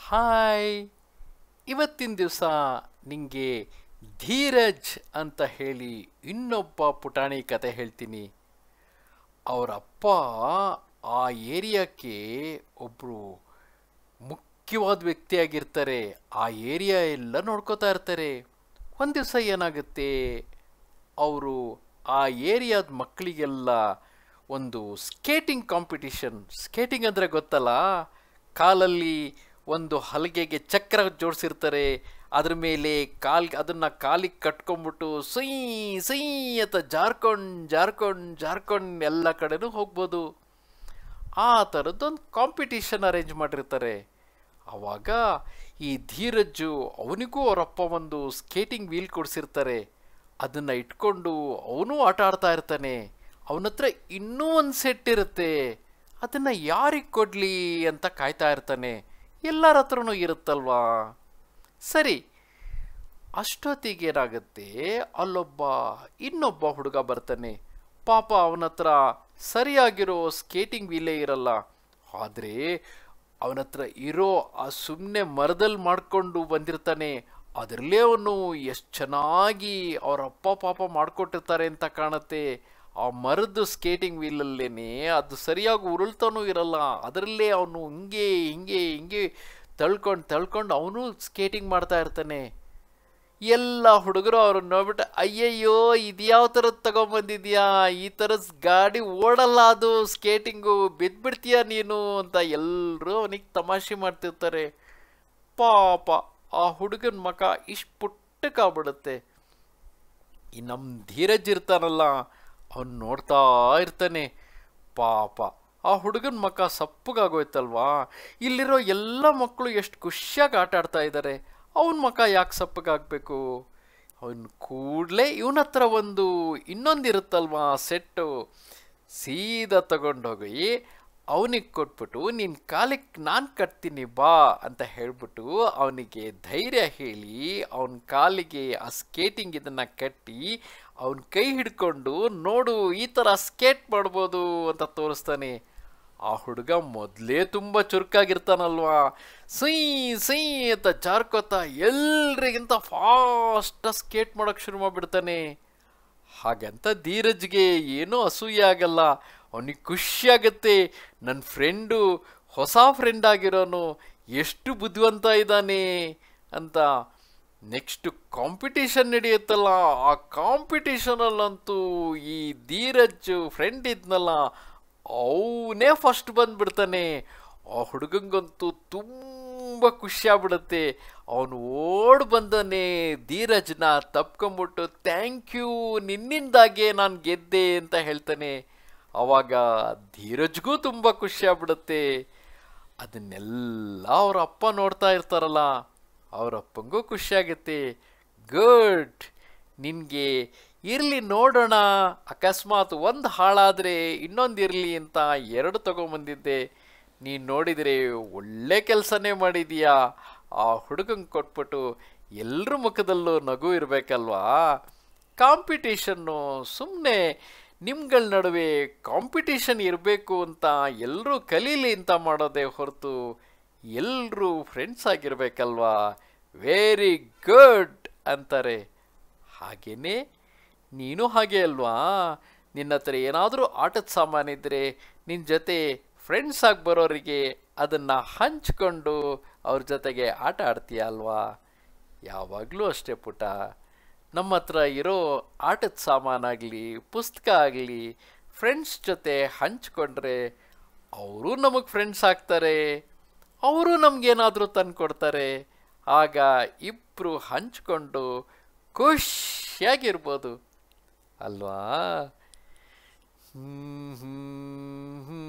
hi ಇವತ್ತಿನ ದಿವಸ ನಿಂಗೆ ಧೀರಜ್ ಅಂತ ಹೇಳಿ ಇನ್ನೊಬ್ಬ ಪುಟಾಣಿ ಕತೆ ಹೇಳ್ತೀನಿ ಅವರಪ್ಪ ಆ ಏರಿಯಾಕ್ಕೆ ಒಬ್ಬರು ಮುಖ್ಯವಾದ ವ್ಯಕ್ತಿಯಾಗಿರ್ತಾರೆ ಆ ಏರಿಯಾ ಎಲ್ಲ ನೋಡ್ಕೋತಾ ಇರ್ತಾರೆ ಒಂದು ದಿವಸ ಏನಾಗುತ್ತೆ ಅವರು ಆ ಏರಿಯಾದ ಮಕ್ಕಳಿಗೆಲ್ಲ ಒಂದು ಸ್ಕೇಟಿಂಗ್ ಕಾಂಪಿಟಿಷನ್ ಸ್ಕೇಟಿಂಗ್ ಅಂದರೆ ಗೊತ್ತಲ್ಲ ಕಾಲಲ್ಲಿ ಒಂದು ಹಲಗೆಗೆ ಚಕ್ರ ಜೋಡಿಸಿರ್ತಾರೆ ಅದ್ರ ಮೇಲೆ ಕಾಲ್ ಅದನ್ನು ಕಾಲಿಗೆ ಕಟ್ಕೊಂಡ್ಬಿಟ್ಟು ಸುಯ್ ಸುಯ್ ಅಂತ ಜಾರ್ಕೊಂಡು ಜಾರ್ಕೊಂಡು ಜಾರ್ಕೊಂಡು ಎಲ್ಲ ಕಡೆನೂ ಹೋಗ್ಬೋದು ಆ ಥರದ್ದೊಂದು ಕಾಂಪಿಟಿಷನ್ ಅರೇಂಜ್ ಮಾಡಿರ್ತಾರೆ ಆವಾಗ ಈ ಧೀರಜ್ಜು ಅವನಿಗೂ ಅವರಪ್ಪ ಒಂದು ಸ್ಕೇಟಿಂಗ್ ವೀಲ್ ಕೊಡಿಸಿರ್ತಾರೆ ಅದನ್ನು ಇಟ್ಕೊಂಡು ಅವನು ಆಟ ಆಡ್ತಾ ಇರ್ತಾನೆ ಅವನ ಹತ್ರ ಇನ್ನೂ ಒಂದು ಸೆಟ್ ಇರುತ್ತೆ ಅದನ್ನು ಯಾರಿಗೆ ಕೊಡಲಿ ಅಂತ ಕಾಯ್ತಾ ಇರ್ತಾನೆ ಎಲ್ಲರ ಹತ್ರನೂ ಇರುತ್ತಲ್ವಾ ಸರಿ ಅಷ್ಟೊತ್ತಿಗೆ ಏನಾಗುತ್ತೆ ಅಲ್ಲೊಬ್ಬ ಇನ್ನೊಬ್ಬ ಹುಡುಗ ಬರ್ತಾನೆ ಪಾಪ ಅವನ ಹತ್ರ ಸರಿಯಾಗಿರೋ ಸ್ಕೇಟಿಂಗ್ ವೀಲೇ ಇರಲ್ಲ ಆದರೆ ಅವನ ಹತ್ರ ಇರೋ ಆ ಸುಮ್ಮನೆ ಮರದಲ್ಲಿ ಮಾಡಿಕೊಂಡು ಬಂದಿರ್ತಾನೆ ಅದರಲ್ಲೇ ಅವನು ಎಷ್ಟು ಚೆನ್ನಾಗಿ ಅವ್ರ ಅಪ್ಪ ಪಾಪ ಮಾಡಿಕೊಟ್ಟಿರ್ತಾರೆ ಅಂತ ಕಾಣುತ್ತೆ ಆ ಮರದ ಸ್ಕೇಟಿಂಗ್ ವೀಲಲ್ಲೇನೆ ಅದು ಸರಿಯಾಗಿ ಉರುಳ್ತಾನೂ ಇರಲ್ಲ ಅದರಲ್ಲೇ ಅವನು ಹಿಂಗೆ ಹಿಂಗೆ ಹಿಂಗೆ ತಳ್ಕೊಂಡು ತಳ್ಕೊಂಡು ಅವನು ಸ್ಕೇಟಿಂಗ್ ಮಾಡ್ತಾ ಇರ್ತಾನೆ ಎಲ್ಲ ಹುಡುಗರು ಅವ್ರನ್ನ ನೋಡ್ಬಿಟ್ಟು ಅಯ್ಯಯ್ಯೋ ಇದ್ಯಾವ ಥರದ್ದು ತಗೊಂಬಂದಿದ್ಯಾ ಈ ಥರದ ಗಾಡಿ ಓಡಲ್ಲ ಅದು ಸ್ಕೇಟಿಂಗು ಬಿದ್ದುಬಿಡ್ತೀಯ ನೀನು ಅಂತ ಎಲ್ಲರೂ ಅವನಿಗೆ ತಮಾಷೆ ಮಾಡ್ತಿರ್ತಾರೆ ಪಾಪ ಆ ಹುಡುಗನ ಮಕ ಇಷ್ಟು ಪುಟ್ಟಕ್ಕಾಗ್ಬಿಡುತ್ತೆ ಈ ನಮ್ಮ ಧೀರಜ್ ಇರ್ತಾನಲ್ಲ ಅವನು ನೋಡ್ತಾ ಇರ್ತಾನೆ ಪಾಪ ಆ ಹುಡುಗನ ಮಕ ಸಪ್ಪಗಾಗೋಯ್ತಲ್ವಾ ಇಲ್ಲಿರೋ ಎಲ್ಲ ಮಕ್ಕಳು ಎಷ್ಟು ಖುಷಿಯಾಗಿ ಆಟ ಆಡ್ತಾ ಇದ್ದಾರೆ ಅವನ ಮಕ ಯಾಕೆ ಸಪ್ಪಗಾಗಬೇಕು ಅವನು ಕೂಡಲೇ ಇವನ ಹತ್ರ ಒಂದು ಇನ್ನೊಂದು ಇರುತ್ತಲ್ವಾ ಸೆಟ್ಟು ಸೀದಾ ತಗೊಂಡೋಗಿ ಅವನಿಗೆ ಕೊಟ್ಬಿಟ್ಟು ನಿನ್ನ ಕಾಲಿಗೆ ನಾನು ಕಟ್ತೀನಿ ಬಾ ಅಂತ ಹೇಳ್ಬಿಟ್ಟು ಅವನಿಗೆ ಧೈರ್ಯ ಹೇಳಿ ಅವನ ಕಾಲಿಗೆ ಆ ಸ್ಕೇಟಿಂಗ್ ಇದನ್ನು ಕಟ್ಟಿ ಅವನ ಕೈ ಹಿಡ್ಕೊಂಡು ನೋಡು ಈ ಥರ ಸ್ಕೇಟ್ ಮಾಡ್ಬೋದು ಅಂತ ತೋರಿಸ್ತಾನೆ ಆ ಹುಡುಗ ಮೊದಲೇ ತುಂಬ ಚುರುಕಾಗಿರ್ತಾನಲ್ವಾ ಸುಯ್ ಸುಯ್ ಅಂತ ಜಾರ್ಕೋತ ಎಲ್ರಿಗಿಂತ ಫಾಸ್ಟಾಗಿ ಸ್ಕೇಟ್ ಮಾಡೋಕ್ಕೆ ಶುರು ಮಾಡಿಬಿಡ್ತಾನೆ ಹಾಗಂತ ಧೀರಜ್ಗೆ ಏನೂ ಅಸೂಯೆ ಆಗಲ್ಲ ಅವನಿಗೆ ಖುಷಿಯಾಗತ್ತೆ ನನ್ನ ಫ್ರೆಂಡು ಹೊಸ ಫ್ರೆಂಡ್ ಆಗಿರೋನು ಎಷ್ಟು ಬುದ್ಧಿವಂತ ಇದ್ದಾನೆ ಅಂತ ನೆಕ್ಸ್ಟ್ ಕಾಂಪಿಟೇಷನ್ ನಡೆಯುತ್ತಲ್ಲ ಆ ಕಾಂಪಿಟೇಷನಲ್ಲಂತೂ ಈ ಧೀರಜ್ ಫ್ರೆಂಡ್ ಇದ್ನಲ್ಲ ಅವನೇ ಫಸ್ಟ್ ಬಂದ್ಬಿಡ್ತಾನೆ ಆ ಹುಡುಗಂಗಂತೂ ತುಂಬ ಖುಷಿಯಾಗ್ಬಿಡುತ್ತೆ ಅವನು ಓಡ್ ಬಂದನೆ ಧೀರಜ್ನ ತಪ್ಕೊಂಬಿಟ್ಟು ಥ್ಯಾಂಕ್ ಯು ನಿನ್ನಿಂದಾಗೆ ನಾನು ಗೆದ್ದೆ ಅಂತ ಹೇಳ್ತಾನೆ ಅವಾಗ ಧೀರಜ್ಗೂ ತುಂಬ ಖುಷಿಯಾಗ್ಬಿಡುತ್ತೆ ಅದನ್ನೆಲ್ಲ ಅವ್ರ ಅಪ್ಪ ನೋಡ್ತಾ ಇರ್ತಾರಲ್ಲ ಅವ್ರ ಅಪ್ಪಂಗೂ ಖುಷಿಯಾಗುತ್ತೆ ಗುಡ್ ನಿನಗೆ ಇರಲಿ ನೋಡೋಣ ಅಕಸ್ಮಾತ್ ಒಂದು ಹಾಳಾದರೆ ಇನ್ನೊಂದು ಇರಲಿ ಅಂತ ಎರಡು ತಗೊಂಬಂದಿದ್ದೆ ನೀನು ನೋಡಿದರೆ ಒಳ್ಳೆ ಕೆಲಸನೇ ಮಾಡಿದೀಯಾ ಆ ಹುಡುಗಂಗೆ ಕೊಟ್ಬಿಟ್ಟು ಎಲ್ಲರ ಮುಖದಲ್ಲೂ ನಗು ಇರಬೇಕಲ್ವಾ ಕಾಂಪಿಟೇಷನ್ನು ಸುಮ್ಮನೆ ನಿಮ್ಗಳ ನಡುವೆ ಕಾಂಪಿಟೇಷನ್ ಇರಬೇಕು ಅಂತ ಎಲ್ಲರೂ ಕಲೀಲಿ ಅಂತ ಮಾಡೋದೇ ಹೊರತು ಎಲ್ಲರೂ ಫ್ರೆಂಡ್ಸ್ ಆಗಿರ್ಬೇಕಲ್ವಾ ವೆರಿ ಗುಡ್ ಅಂತಾರೆ ಹಾಗೇನೆ ನೀನು ಹಾಗೆ ಅಲ್ವಾ ನಿನ್ನ ಹತ್ರ ಏನಾದರೂ ಆಟದ ಸಾಮಾನಿದ್ರೆ ನಿನ್ನ ಜೊತೆ ಫ್ರೆಂಡ್ಸ್ ಆಗಿ ಬರೋರಿಗೆ ಅದನ್ನು ಹಂಚ್ಕೊಂಡು ಅವ್ರ ಜೊತೆಗೆ ಆಟ ಆಡ್ತೀಯ ಅಲ್ವಾ ಯಾವಾಗಲೂ ಅಷ್ಟೇ ಪುಟ ನಮ್ಮ ಹತ್ರ ಇರೋ ಆಟದ ಸಾಮಾನಾಗಲಿ ಪುಸ್ತಕ ಆಗಲಿ ಫ್ರೆಂಡ್ಸ್ ಜೊತೆ ಹಂಚ್ಕೊಂಡ್ರೆ ಅವರು ನಮಗೆ ಫ್ರೆಂಡ್ಸ್ ಆಗ್ತಾರೆ ಅವರು ನಮಗೇನಾದರೂ ತಂದು ಕೊಡ್ತಾರೆ ಆಗ ಇಬ್ಬರು ಹಂಚ್ಕೊಂಡು ಖುಷಿಯಾಗಿರ್ಬೋದು ಅಲ್ವಾ ಹ್ಮ್ ಹ್ಮ್